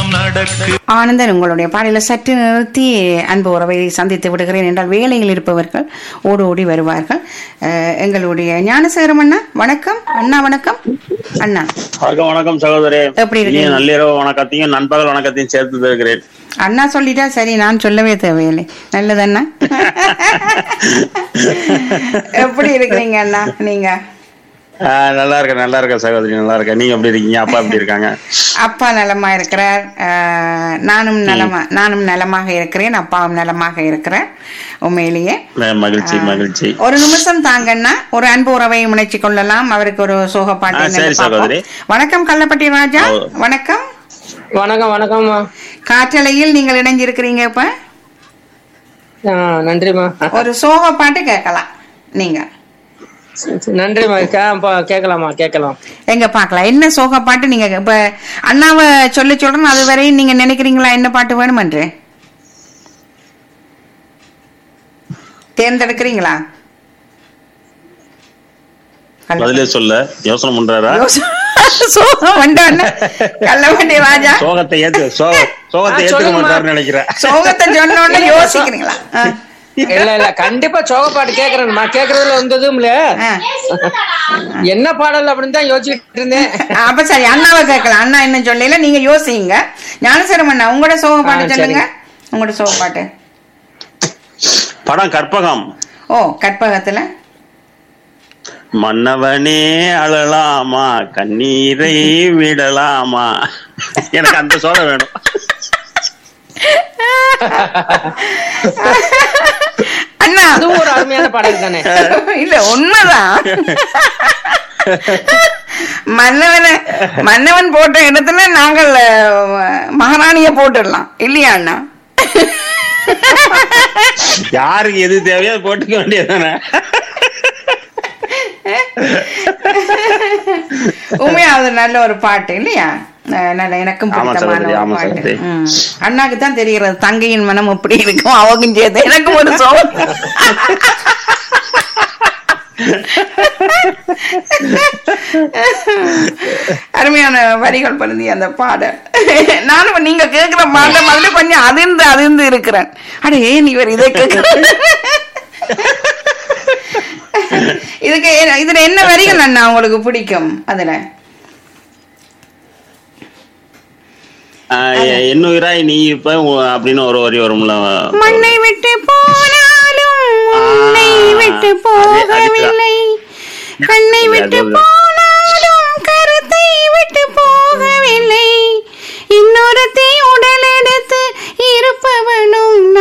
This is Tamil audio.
கல்யாணம் நடக்கு ஆனந்தன் உங்களுடைய பாடலை சற்று நிறுத்தி அன்பு உறவை சந்தித்து விடுகிறேன் என்றால் வேலையில் இருப்பவர்கள் ஓடி ஓடி வருவார்கள் அஹ், எங்களுடைய ஞானசேகரம் அண்ணா வணக்கம் அண்ணா வணக்கம் அண்ணா வணக்கம் வணக்கம் சகோதரி எப்படி இருக்கீங்க? இனிய நள்ளிரவு வணக்கத்தையும் நண்பகல் வணக்கத்தையும் சேர்த்து தருகிறேன் அண்ணா சொல்லிட்டா சரி நான் சொல்லவே தேவையில்லை நல்லது அண்ணா எப்படி இருக்கிறீங்க அண்ணா நீங்க ஆஹ் நல்லா இருக்கேன் நல்லா இருக்கேன் சகோதரி நல்லா இருக்கேன் நீங்க எப்படி இருக்கீங்க அப்பா எப்படி இருக்காங்க அப்பா நலமா இருக்கிறார் அஹ், நானும் நலமா நானும் நலமாக இருக்கிறேன் அப்பாவும் நலமாக இருக்கிறார் உண்மையிலேயே அஹ் மகிழ்ச்சி மகிழ்ச்சி ஒரு நிமிஷம் தாங்கண்ணா ஒரு அன்பு உறவை முனைச்சு கொள்ளலாம் அவருக்கு ஒரு சோக பாட்டு ஆ, என்னன்னு சரி, பார்ப்போம். சகோதரி. வணக்கம் கள்ளப்பட்டி ராஜா ஓ. வணக்கம் வணக்கம் வணக்கம்மா காற்றலையில் நீங்கள் இணைஞ்சிருக்கிறீங்க இப்ப ஆ, நன்றிம்மா ஒரு சோக பாட்டு கேட்கலாம் நீங்க நன்றிம்மா கே- பா- கேட்கலாமா கேட்கலாம் எங்க பார்க்கலாம் என்ன சோக பாட்டு நீங்க இப்ப அண்ணாவை சொல்ல சொல்றேன் அது வரையும் நீங்க நினைக்கிறீங்களா என்ன பாட்டு வேணுமென்று தேர்ந்தெடுக்கிறீங்களா ஹலோ. பதிலே சொல்ல யோசனை பண்றாரா சோகம் வந்தாண்ணா கள்ளவண்டி ராஜா சோகத்தை ஏத்து சோக சோகத்தை ஆ, ஏத்துக்க சொல்லுங்கம்மா. மாட்டாருன்னு நினைக்கிறேன் சோகத்தை சொன்ன உடனே யோசிக்கிறீங்களா ஆ. இல்ல இல்ல கண்டிப்பா சோகப்பாட்டு கேக்குறேன்மா கேக்குறதுல வந்ததும் இல்ல ஆ. என்ன பாடல் அப்படின்னு தான் யோசிச்சுட்டு இருந்தேன் அப்ப சரி அண்ணாவை கேட்கலாம் அண்ணா என்ன சொல்லல நீங்க யோசிங்க ஞானசரம் அண்ணா உங்களோட சோக பாட்டு ஆ, சொல்லுங்க உங்களோட சோக பாட்டு படம் கற்பகம் ஓ கற்பகத்துல மன்னவனே அழலாமா கண்ணீரை விடலாமா எனக்கு அந்த சோகம் வேணும் அண்ணா அதுவும் ஒரு அருமையான பாடல் தானே இல்ல உண்மைதான் மன்னவன மன்னவன் போட்ட இடத்துல நாங்கள் அஹ், மகாராணிய போட்டுடலாம் இல்லையா அண்ணா யாருக்கு எது தேவையோ அதை போட்டுக்க வேண்டியதுதானே உண்மையா அது நல்ல ஒரு பாட்டு இல்லையா அஹ், நல்ல எனக்கும் ஆமா பிடித்தமான சகோதரி, ஒரு ஆமா பாட்டு சகோதரி. ம். அண்ணாக்கு தான் தெரிகிறது தங்கையின் மனம் எப்படி இருக்கும் அவகும் சேர்த்து எனக்கும் ஒரு சோகம் அருமையான வரிகள் பருந்தி அந்த பாடல் நானும் நீங்க கேக்குற பாட்டை மாதிரி கொஞ்சம் அதிர்ந்து அதிர்ந்து இருக்கிறேன் அட ஏன் இவர் இதை கேட்க இதுக்கு என்ன- இதுல என்ன வரிகள் அண்ணா உங்களுக்கு பிடிக்கும் அதுல ஆஹ் என்னுயிராய் நீ இப்ப உ- அப்படின்னு ஒரு வரி வரும்ல மண்ணை விட்டு போனாலும் உன்னை விட்டு போகவில்லை கண்ணை விட்டு அது- போ